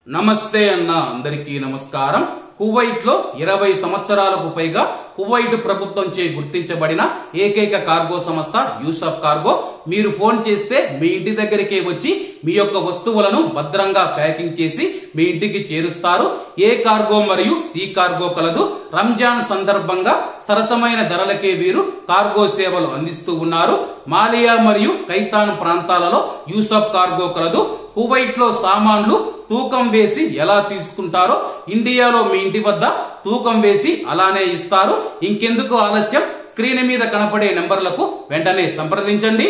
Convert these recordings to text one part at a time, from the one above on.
నమస్తే అన్న అందరికీ నమస్కారం కువైట్ లో ఇరవై సంవత్సరాలకు పైగా కువైట్ ప్రభుత్వంచే గుర్తించబడిన ఏకైక కార్గో సంస్థ యూసఫ్ కార్గో మీరు ఫోన్ చేస్తే మీ ఇంటి దగ్గరికే వచ్చి మీ యొక్క వస్తువులను భద్రంగా ప్యాకింగ్ చేసి మీ ఇంటికి చేరుస్తారు ఏ కార్గో మరియు సి కార్గో కలదు రంజాన్ సందర్భంగా సరసమైన ధరలకే వీరు కార్గో సేవలు అందిస్తూ ఉన్నారు మాలియా మరియు కైతాన్ ప్రాంతాలలో యూసఫ్ కార్గో కలదు కువైట్ లో సామాన్లు తూకం వేసి ఎలా తీసుకుంటారో ఇండియాలో మీ ఇంటి వద్ద తూకం వేసి అలానే ఇస్తారు ఇంకెందుకు ఆలస్యం స్క్రీన్ మీద కనపడే నెంబర్లకు వెంటనే సంప్రదించండి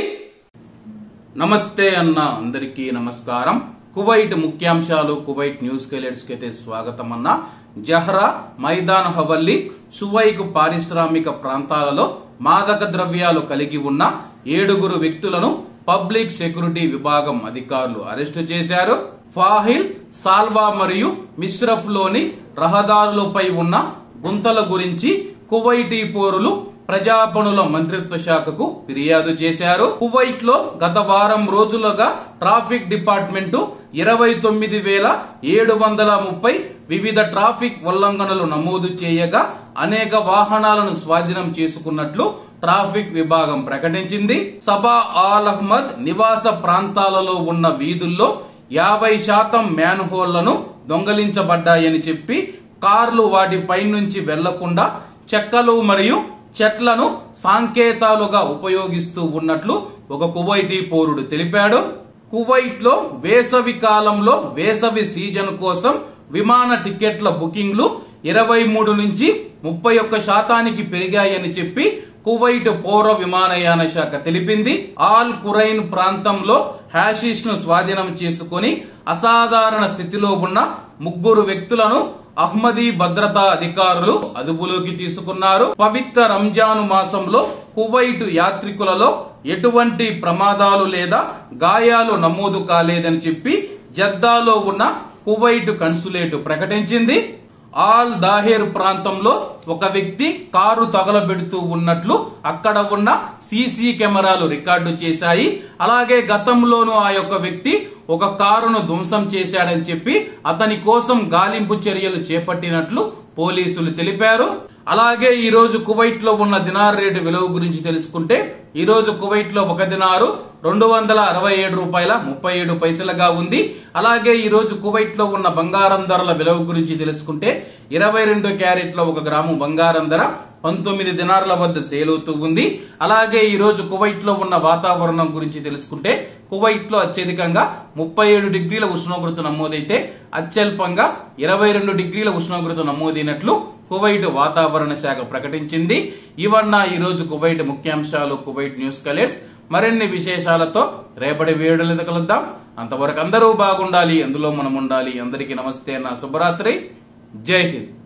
నమస్తే అన్న అందరికీ నమస్కారం కువైట్ ముఖ్యాంశాలు కువైట్ న్యూస్ కైలెట్స్ కి అయితే స్వాగతం అన్న జహ్రా మైదాన్ హవల్లీ సువైక్ పారిశ్రామిక ప్రాంతాలలో మాదక ద్రవ్యాలు కలిగి ఉన్న ఏడుగురు వ్యక్తులను పబ్లిక్ సెక్యూరిటీ విభాగం అధికారులు అరెస్టు చేశారు ఫాహిల్ సాల్వా మరియు మిశ్రఫ్ లోని రహదారులపై ఉన్న గుంతల గురించి కువైటీ పౌరులు ప్రజాపణుల మంత్రిత్వ శాఖకు ఫిర్యాదు చేశారు కువైట్ లో గత వారం రోజులుగా ట్రాఫిక్ డిపార్ట్మెంటు ఇరవై తొమ్మిది వేల ఏడు వందల ముప్పై వివిధ ట్రాఫిక్ ఉల్లంఘనలు నమోదు చేయగా అనేక వాహనాలను స్వాధీనం చేసుకున్నట్లు ట్రాఫిక్ విభాగం ప్రకటించింది సబా ఆల్ అహ్మద్ నివాస ప్రాంతాలలో ఉన్న వీధుల్లో యాభై శాతం మ్యాన్ హోళ్లను దొంగలించబడ్డాయని చెప్పి కార్లు వాటిపై నుంచి వెళ్లకుండా చెక్కలు మరియు చెట్లను సాంకేతాలుగా ఉపయోగిస్తూ ఉన్నట్లు ఒక కువైటీ పౌరుడు తెలిపాడు కువైట్ లో వేసవి కాలంలో వేసవి సీజన్ కోసం విమాన టికెట్ల బుకింగ్లు ఇరవై మూడు నుంచి ముప్పై ఒక్క శాతానికి పెరిగాయని చెప్పి కువైట్ పౌర విమానయాన శాఖ తెలిపింది ఆల్ కురైన్ ప్రాంతంలో హ్యాషిష్ ను స్వాధీనం చేసుకుని అసాధారణ స్థితిలో ఉన్న ముగ్గురు వ్యక్తులను అహ్మదీ భద్రతా అధికారులు అదుపులోకి తీసుకున్నారు పవిత్ర రంజాను మాసంలో కువైట్ యాత్రికులలో ఎటువంటి ప్రమాదాలు లేదా గాయాలు నమోదు కాలేదని చెప్పి జద్దాలో ఉన్న కువైట్ కన్సులేట్ ప్రకటించింది ఆల్ దాహేర్ ప్రాంతంలో ఒక వ్యక్తి కారు తగలబెడుతూ ఉన్నట్లు అక్కడ ఉన్న సీసీ కెమెరాలు రికార్డు చేశాయి అలాగే గతంలోనూ ఆ యొక్క వ్యక్తి ఒక కారును ధ్వంసం చేశాడని చెప్పి అతని కోసం గాలింపు చర్యలు చేపట్టినట్లు పోలీసులు తెలిపారు అలాగే ఈ రోజు కువైట్ లో ఉన్న దినార్ రేటు విలువ గురించి తెలుసుకుంటే ఈ రోజు కువైట్ లో ఒక దినారు రెండు వందల అరవై ఏడు రూపాయల ముప్పై ఏడు పైసలుగా ఉంది అలాగే ఈ రోజు కువైట్ లో ఉన్న బంగారం ధరల విలువ గురించి తెలుసుకుంటే ఇరవై రెండు క్యారెట్ల ఒక గ్రాము బంగారం ధర పంతొమ్మిది దినార్ల వద్ద సేల్ అవుతూ ఉంది అలాగే ఈ రోజు కువైట్ లో ఉన్న వాతావరణం గురించి తెలుసుకుంటే కువైట్ లో అత్యధికంగా ముప్పై ఏడు డిగ్రీల ఉష్ణోగ్రత నమోదైతే అత్యల్పంగా ఇరవై రెండు డిగ్రీల ఉష్ణోగ్రత నమోదైనట్లు కువైట్ వాతావరణ శాఖ ప్రకటించింది ఇవన్న ఈ రోజు కువైట్ ముఖ్యాంశాలు కువైట్ న్యూస్ కలర్స్ మరిన్ని విశేషాలతో రేపటి వీడియోలు కలుద్దాం అంతవరకు అందరూ బాగుండాలి అందులో మనం ఉండాలి అందరికీ నమస్తే అన్న శుభరాత్రి జై హింద్